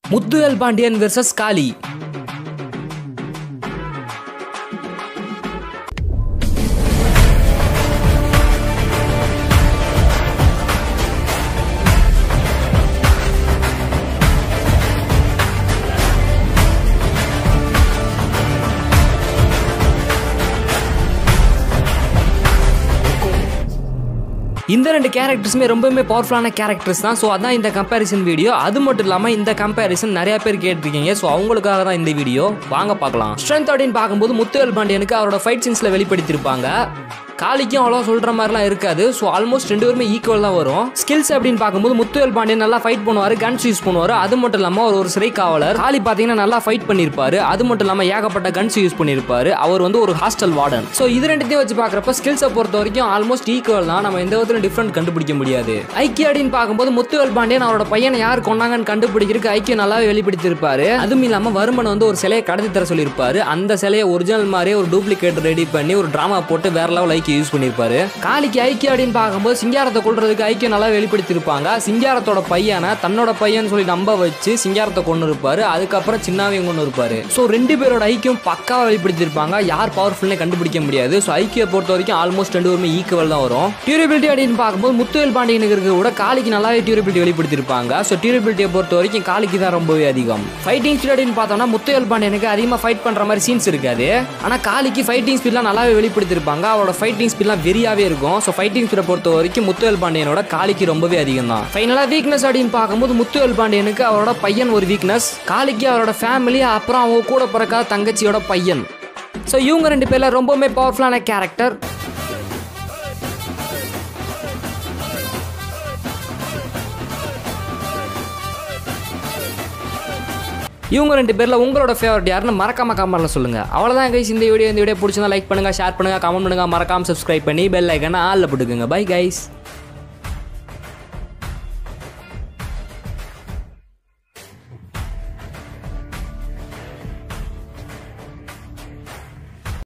Muthuvel Pandian versus காளி இந்த ரெண்டு கேரக்டர்ஸுமே ரொம்பவுமே பவர்ஃபுல்லான கேரக்டர்ஸ் தான் ஸோ அதான் இந்த கம்பேரிசன் வீடியோ அது மட்டும் இல்லாமல் இந்த கம்பேரிசன் நிறைய பேர் கேட்டிருக்கீங்க ஸோ அவங்களுக்காக தான் இந்த வீடியோ வாங்க பார்க்கலாம் ஸ்ட்ரென்த் அப்படின்னு பார்க்கும்போது முத்துவேல் பாண்டியனுக்கு அவரோட ஃபைட் சீன்ஸில் வெளிப்படுத்தியிருப்பாங்க காளிக்கும் அவ்வளோ சொல்கிற மாதிரிலாம் இருக்காது ஸோ ஆல்மோஸ்ட் ரெண்டு பேருமே ஈக்குவல் தான் வரும் ஸ்கில்ஸ் அப்படின்னு பார்க்கும்போது முத்துவேல் பாண்டியன் நல்லா ஃபைட் பண்ணுவார் கன்ஸ் யூஸ் பண்ணுவார் அது மட்டும் இல்லாமல் அவர் ஒரு சிறை காவலர் காளி பார்த்தீங்கன்னா நல்லா ஃபைட் பண்ணியிருப்பாரு அது மட்டும் இல்லாமல் ஏகப்பட்ட கன்ஸ் யூஸ் பண்ணியிருப்பாரு அவர் வந்து ஒரு ஹாஸ்டல் வார்டன் ஸோ இது ரெண்டுத்தையும் வச்சு பார்க்குறப்ப ஸ்கில்ஸை பொறுத்த வரைக்கும் ஆல்மோஸ்ட் ஈக்குவல் தான் நம்ம எந்த விதத்திலும் டிஃப்ரெண்ட் கண்டுபிடிக்க முடியாது ஐக்கிய அப்படின்னு பார்க்கும்போது முத்துவேல் பாண்டியன் அவரோட பையனை யார் கொண்டாங்கன்னு கண்டுபிடிக்கிறதுக்கு ஐக்கியம் நல்லாவே வெளிப்படுத்தியிருப்பாரு அதுவும் இல்லாமல் வருமன் வந்து ஒரு சிலையை கடத்தி தர சொல்லியிருப்பாரு அந்த சிலையை ஒரிஜினல் மாதிரியே ஒரு டூப்ளிகேட் ரெடி பண்ணி ஒரு டிராமா போட்டு வேற லெவல் ஐக்கியம் யூஸ் பண்ணியிருப்பாரு காளிக்கு ஐக்கியம் அப்படின்னு பார்க்கும்போது சிங்காரத்தை கொள்றதுக்கு ஐக்கியம் நல்லா வெளிப்படுத்தியிருப்பாங்க சிங்காரத்தோட பையனை தன்னோட பையன் சொல்லி நம்ப வச்சு சிங்காரத்தை கொண்டு இருப்பாரு அதுக்கப்புறம் சின்னாவையும் கொண்டு இருப்பாரு ஸோ ரெண்டு பேரோட ஐக்கியம் பக்காவா வெளிப்படுத்தியிருப்பாங்க யார் பவர்ஃபுல்னே கண்டுபிடிக்க முடியாது ஸோ ஐக்கிய பொறுத்த வரைக்கும் ஆல்மோஸ்ட் ரெண்டு பேருமே ஈக்குவல் தான் வரும் டியூரபிலிட்டி அப்படின்னு பார்க்கும்போது முத்துவேல் பாண்டியனுக்கு இருக்கிற கூட காளிக்கு நல்லாவே டியூரபிலிட்டி வெளிப்படுத்தியிருப்பாங்க ஸோ டியூரபிலிட்டியை பொறுத்த வரைக்கும் காளிக்கு தான் ரொம்பவே அதிகம் ஃபைட்டிங் ஸ்பீட் அப்படின்னு பார்த்தோம்னா முத்துவேல் பாண்டியனுக்கு அதிகமாக ஃபைட் பண்ற மாதிரி சீன்ஸ் இருக்காது ஆனால் காளிக்கு ஃபைட்டிங் ஸ்பீட்லாம் நல்லாவே வெளிப்படுத்தியிருப்பாங்க அவரோட ஃபைட்டிங் ஸ்பீட்லாம் வெறியாவே இருக்கும் ஸோ ஃபைட்டிங் ஸ்பீடை பொறுத்த வரைக்கும் முத்துவேல் பாண்டியனோட காளிக்கு ரொம்பவே அதிகம் தான் ஃபைனலாக வீக்னஸ் அப்படின்னு பார்க்கும்போது முத்துவேல் பாண்டியனுக்கு அவரோட பையன் ஒரு வீக்னஸ் காளிக்கு அவரோட ஃபேமிலி அப்புறம் அவங்க கூட பிறக்காத தங்கச்சியோட பையன் ஸோ இவங்க ரெண்டு பேர்ல ரொம்பவுமே பவர்ஃபுல்லான கேரக்டர் இவங்க ரெண்டு பேரில் உங்களோட ஃபேவரட் யாருன்னு மறக்காம கமெண்ட்ல சொல்லுங்க அவ்வளோதான் கைஸ் இந்த வீடியோ இந்த வீடியோ பிடிச்சிருந்தா லைக் பண்ணுங்க ஷேர் பண்ணுங்க கமெண்ட் பண்ணுங்க மறக்காம சப்ஸ்கிரைப் பண்ணி பெல் ஐக்கனை ஆளில் போட்டுக்கோங்க பை கைஸ்